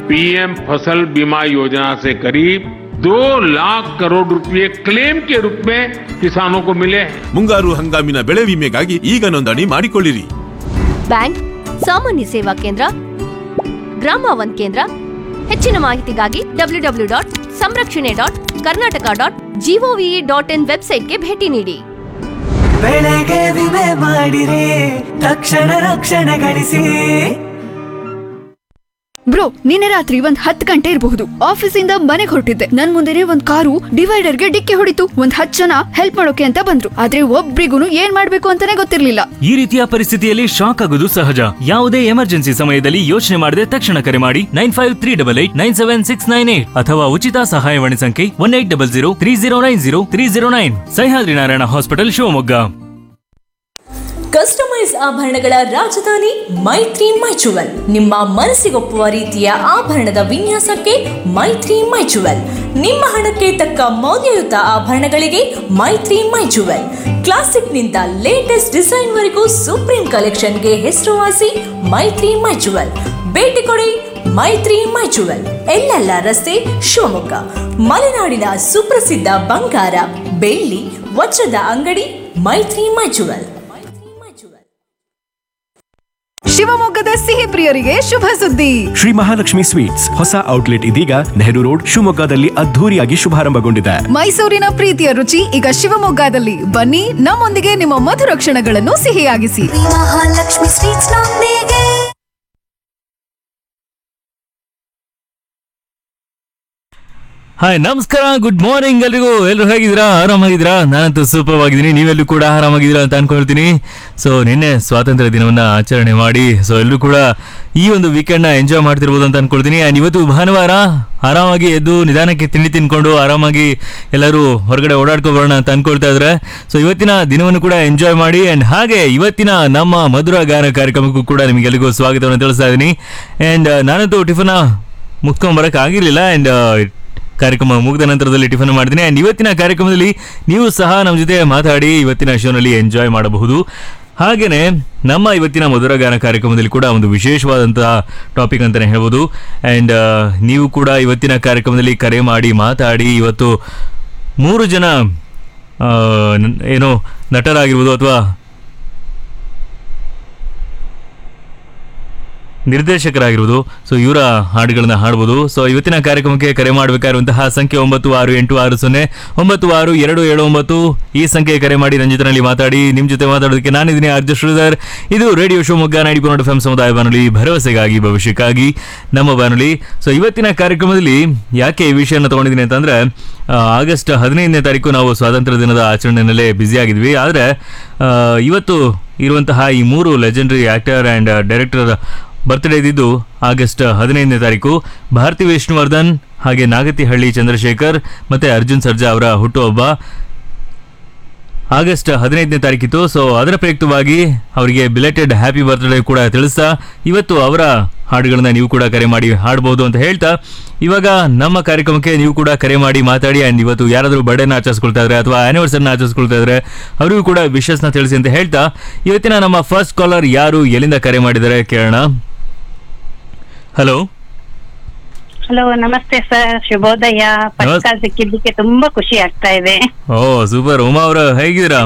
PM फसल बीमा योजना से करीब दो लाख करोड़ रुपए क्लेम के रूप में किसानों को मिले हैं ಮುಂಗಾರು ಹಂಗಾಮಿನ ಬೆಳೆ ವಿಮೆಗಾಗಿ ಈಗ ನೋಂದಣಿ ಮಾಡಿಕೊಳ್ಳಿರಿ ಬ್ಯಾಂಕ್ ಸಾಮಾನ್ಯ ಸೇವಾ ಕೇಂದ್ರ ಗ್ರಾಮ ಒನ್ ಕೇಂದ್ರ ಹೆಚ್ಚಿನ ಮಾಹಿತಿಗಾಗಿ ಡಬ್ಲ್ಯೂ ಡಬ್ಲ್ಯೂ ಡಾಟ್ ಸಂರಕ್ಷಣೆ dot Karnataka dot GOV dot in ವೆಬ್ಸೈಟ್ಗೆ ಭೇಟಿ ನೀಡಿ ಬೆಳೆಗೆ ವಿಮೆ ಮಾಡಿರಿ ತಕ್ಷಣ ರಕ್ಷಣೆ ಗಳಿಸಿ ಬ್ರೋ ನಿನ್ನೆ ರಾತ್ರಿ ಒಂದ್ ಹತ್ ಗಂಟೆ ಇರಬಹುದು ಆಫೀಸಿಂದ ಮನೆಗೆ ಹೊರಟಿದ್ದೆ ನನ್ ಮುಂದೆನೆ ಒಂದ್ ಕಾರು ಡಿವೈಡರ್ಗೆ ಡಿಕ್ಕಿ ಹೊಡಿತು ಒಂದ್ ಹತ್ ಜನ ಹೆಲ್ಪ್ ಮಾಡೋಕೆ ಅಂತ ಬಂದ್ರು ಆದ್ರೆ ಒಬ್ರಿಗೂ ಏನ್ ಮಾಡ್ಬೇಕು ಅಂತಾನೆ ಗೊತ್ತಿರ್ಲಿಲ್ಲ ಈ ರೀತಿಯ ಪರಿಸ್ಥಿತಿಯಲ್ಲಿ ಶಾಕ್ ಆಗೋದು ಸಹಜ ಯಾವುದೇ ಎಮರ್ಜೆನ್ಸಿ ಸಮಯದಲ್ಲಿ ಯೋಚನೆ ಮಾಡದೆ ತಕ್ಷಣ ಕರೆ ಮಾಡಿ nine five three double eight nine seven six nine eight ಅಥವಾ ಉಚಿತ ಸಹಾಯವಾಣಿ ಸಂಖ್ಯೆ one eight double zero three zero nine zero three zero nine Sahyadri Narayana hospital Shivamogga customize ಆಭರಣಗಳ ರಾಜಧಾನಿ ಮೈತ್ರಿ ಮೈಚುವಲ್ ನಿಮ್ಮ ಮನಸ್ಸಿಗೊಪ್ಪುವ ರೀತಿಯ ಆಭರಣದ ವಿನ್ಯಾಸಕ್ಕೆ ಮೈತ್ರಿ ಮೈಚುವಲ್ ನಿಮ್ಮ ಹಣಕ್ಕೆ ತಕ್ಕ ಮೌಲ್ಯಯುತ ಆಭರಣಗಳಿಗೆ ಮೈತ್ರಿ ಮೈಚುವಲ್ ಕ್ಲಾಸಿಕ್ನಿಂದ ಲೇಟೆಸ್ಟ್ ಡಿಸೈನ್ವರೆಗೂ ಸುಪ್ರೀಂ ಕಲೆಕ್ಷನ್ಗೆ ಹೆಸರುವಾಸಿ ಮೈತ್ರಿ ಮೈಚುವಲ್ ಭೇಟಿ ಕೊಡಿ ಮೈತ್ರಿ ಮೈಚುವಲ್ ಎಲ್ಲೆಲ್ಲ ರಸ್ತೆ ಶಿವಮೊಗ್ಗ ಮಲೆನಾಡಿನ ಸುಪ್ರಸಿದ್ಧ ಬಂಗಾರ ಬೆಳ್ಳಿ ವಜ್ರದ ಅಂಗಡಿ ಮೈತ್ರಿ ಮೈಚುವಲ್ ಶಿವಮೊಗ್ಗದ ಸಿಹಿ ಪ್ರಿಯರಿಗೆ ಶುಭ ಸುದ್ದಿ ಶ್ರೀ ಮಹಾಲಕ್ಷ್ಮಿ ಸ್ವೀಟ್ಸ್ ಹೊಸ ಔಟ್ಲೆಟ್ ಇದೀಗ ನೆಹರು ರೋಡ್ ಶಿವಮೊಗ್ಗದಲ್ಲಿ ಅದ್ಧೂರಿಯಾಗಿ ಶುಭಾರಂಭಗೊಂಡಿದೆ ಮೈಸೂರಿನ ಪ್ರೀತಿಯ ರುಚಿ ಈಗ ಶಿವಮೊಗ್ಗದಲ್ಲಿ ಬನ್ನಿ ನಮ್ಮೊಂದಿಗೆ ನಿಮ್ಮ ಮಧುರ ಕ್ಷಣಗಳನ್ನು ಸಿಹಿಯಾಗಿಸಿ ಮಹಾಲಕ್ಷ್ಮಿ ಸ್ವೀಟ್ಸ್ ನೊಂದಿಗೆ ಹಾಯ್ ನಮಸ್ಕಾರ ಗುಡ್ ಮಾರ್ನಿಂಗ್ ಎಲ್ರಿಗೂ ಎಲ್ಲರೂ ಹೇಗಿದ್ದೀರಾ ಆರಾಮಾಗಿದ್ದೀರಾ ನಾನಂತೂ ಸೂಪರ್ ಆಗಿದ್ದೀನಿ ನೀವೆಲ್ಲರೂ ಕೂಡ ಆರಾಮಾಗಿದ್ದೀರಾ ಅಂತ ಅನ್ಕೊಳ್ತೀನಿ ಸೊ ನಿನ್ನೆ ಸ್ವಾತಂತ್ರ್ಯ ದಿನವನ್ನ ಆಚರಣೆ ಮಾಡಿ ಸೊ ಎಲ್ಲರೂ ಕೂಡ ಈ ಒಂದು ವೀಕೆಂಡ್ನ ಎಂಜಾಯ್ ಮಾಡ್ತಿರ್ಬೋದು ಅಂತ ಅನ್ಕೊಳ್ತೀನಿ ಆ್ಯಂಡ್ ಇವತ್ತು ಭಾನುವಾರ ಆರಾಮಾಗಿ ಎದ್ದು ನಿಧಾನಕ್ಕೆ ತಿಂಡಿ ತಿನ್ಕೊಂಡು ಆರಾಮಾಗಿ ಎಲ್ಲರೂ ಹೊರಗಡೆ ಓಡಾಡ್ಕೊಬರೋಣ ಅಂತ ಅನ್ಕೊಳ್ತಾ ಇದ್ರೆ ಸೊ ಇವತ್ತಿನ ದಿನವನ್ನು ಕೂಡ ಎಂಜಾಯ್ ಮಾಡಿ ಆ್ಯಂಡ್ ಹಾಗೆ ಇವತ್ತಿನ ನಮ್ಮ ಮಧುರ ಗಾನ ಕಾರ್ಯಕ್ರಮಕ್ಕೂ ಕೂಡ ನಿಮಗೆಲ್ಲರಿಗೂ ಸ್ವಾಗತವನ್ನು ತಿಳಿಸ್ತಾ ಇದ್ದೀನಿ ಆ್ಯಂಡ್ ನಾನಂತೂ ಟಿಫನ್ನ ಮುಗ್ಸ್ಕೊಂಬರಕ್ಕೆ ಆಗಿರಲಿಲ್ಲ ಆ್ಯಂಡ್ ಕಾರ್ಯಕ್ರಮ ಮುಗಿದ ನಂತರದಲ್ಲಿ ಟಿಫನ್ ಮಾಡ್ತೀನಿ ಆ್ಯಂಡ್ ಇವತ್ತಿನ ಕಾರ್ಯಕ್ರಮದಲ್ಲಿ ನೀವು ಸಹ ನಮ್ಮ ಜೊತೆ ಮಾತಾಡಿ ಇವತ್ತಿನ ಶೋನಲ್ಲಿ ಎಂಜಾಯ್ ಮಾಡಬಹುದು ಹಾಗೆಯೇ ನಮ್ಮ ಇವತ್ತಿನ ಮಧುರಗಾನ ಕಾರ್ಯಕ್ರಮದಲ್ಲಿ ಕೂಡ ಒಂದು ವಿಶೇಷವಾದಂತಹ ಟಾಪಿಕ್ ಅಂತಲೇ ಹೇಳ್ಬೋದು ಆ್ಯಂಡ್ ನೀವು ಕೂಡ ಇವತ್ತಿನ ಕಾರ್ಯಕ್ರಮದಲ್ಲಿ ಕರೆ ಮಾಡಿ ಮಾತಾಡಿ ಇವತ್ತು ಮೂರು ಜನ ಆ, ನ- ಏನೋ ನಟರಾಗಿರ್ಬೋದು ಅಥವಾ ನಿರ್ದೇಶಕರಾಗಿರುವುದು ಸೊ ಇವರ ಹಾಡುಗಳನ್ನ ಹಾಡ್ಬೋದು ಸೊ ಇವತ್ತಿನ ಕಾರ್ಯಕ್ರಮಕ್ಕೆ ಕರೆ ಮಾಡಬೇಕಾಗಿರುವಂತಹ ಸಂಖ್ಯೆ ಒಂಬತ್ತು ಆರು ಎಂಟು ಆರು ಸೊನ್ನೆ ಒಂಬತ್ತು ಆರು ಎರಡು ಏಳು ಒಂಬತ್ತು ಈ ಸಂಖ್ಯೆ ಕರೆ ಮಾಡಿ ನನ್ನ ಜೊತೆನಲ್ಲಿ ಮಾತಾಡಿ ನಿಮ್ಮ ಜೊತೆ ಮಾತಾಡೋದಕ್ಕೆ ನಾನಿದ್ದೀನಿ ಆರ್ಜ ಶ್ರೀಧರ್ ಇದು radio Shivamogga ninety point F M ಸಮುದಾಯ ಬಾನುಲಿ ಭರವಸೆಗಾಗಿ ಭವಿಷ್ಯಕ್ಕಾಗಿ ನಮ್ಮ ಬಾನುಲಿ ಸೊ ಇವತ್ತಿನ ಕಾರ್ಯಕ್ರಮದಲ್ಲಿ ಯಾಕೆ ಈ ವಿಷಯನ ತಗೊಂಡಿದ್ದೀನಿ ಅಂತಂದ್ರೆ ಆ, ಆಗಸ್ಟ್ ಹದಿನೈದನೇ ತಾರೀಕು ನಾವು ಸ್ವಾತಂತ್ರ್ಯ ದಿನದ ಆಚರಣೆಯಲ್ಲೇ ಬ್ಯುಸಿ ಆಗಿದ್ವಿ ಆದರೆ ಇವತ್ತು ಇರುವಂತಹ ಈ ಮೂರು legendary actor and director birthday ಇದ್ದಿದ್ದು ಆಗಸ್ಟ್ ಹದಿನೈದನೇ ತಾರೀಕು ಭಾರತಿ ವಿಷ್ಣುವರ್ಧನ್ ಹಾಗೆ ನಾಗತಿಹಳ್ಳಿ ಚಂದ್ರಶೇಖರ್ ಮತ್ತೆ ಅರ್ಜುನ್ ಸರ್ಜಾ ಅವರ ಹುಟ್ಟುಹಬ್ಬ ಆಗಸ್ಟ್ ಹದಿನೈದನೇ ತಾರೀಕಿತ್ತು ಸೊ ಅದರ ಪ್ರಯುಕ್ತವಾಗಿ ಅವರಿಗೆ ಬಿಲೆಟೆಡ್ ಹ್ಯಾಪಿ ಬರ್ತ್ಡೇ ಕೂಡ ತಿಳಿಸ್ತಾ ಇವತ್ತು ಅವರ ಹಾಡುಗಳನ್ನ ನೀವು ಕೂಡ ಕರೆ ಮಾಡಿ ಹಾಡ್ಬೋದು ಅಂತ ಹೇಳ್ತಾ ಇವಾಗ ನಮ್ಮ ಕಾರ್ಯಕ್ರಮಕ್ಕೆ ನೀವು ಕೂಡ ಕರೆ ಮಾಡಿ ಮಾತಾಡಿ ಆ್ಯಂಡ್ ಇವತ್ತು ಯಾರಾದರೂ ಬರ್ಡೇನ ಆಚರಿಸ್ಕೊಳ್ತಾ ಇದ್ರೆ ಅಥವಾ ಆನಿವರ್ಸರಿನ ಆಚರಿಸ್ಕೊಳ್ತಾ ಇದ್ರೆ ಅವರಿಗೂ ಕೂಡ ವಿಶಸ್ನ ತಿಳಿಸಿ ಅಂತ ಹೇಳ್ತಾ ಇವತ್ತಿನ ನಮ್ಮ ಫಸ್ಟ್ ಕಾಲರ್ ಯಾರು ಎಲ್ಲಿಂದ ಕರೆ ಮಾಡಿದ್ದಾರೆ ಕೇಳೋಣ ಹಲೋ ಹಲೋ ನಮಸ್ತೆ ಸರ್ ಶುಭೋದಯ ನಮಸ್- ಪಟ್ಕ ಸಿಕ್ಕಿದ್ದಕ್ಕೆ ತುಂಬಾ ಖುಷಿ ಆಗ್ತಾ ಇದೆ ಓ ಸೂಪರ್ ಉಮಾ ಅವರು ಹೇಗಿದ್ದೀರಾ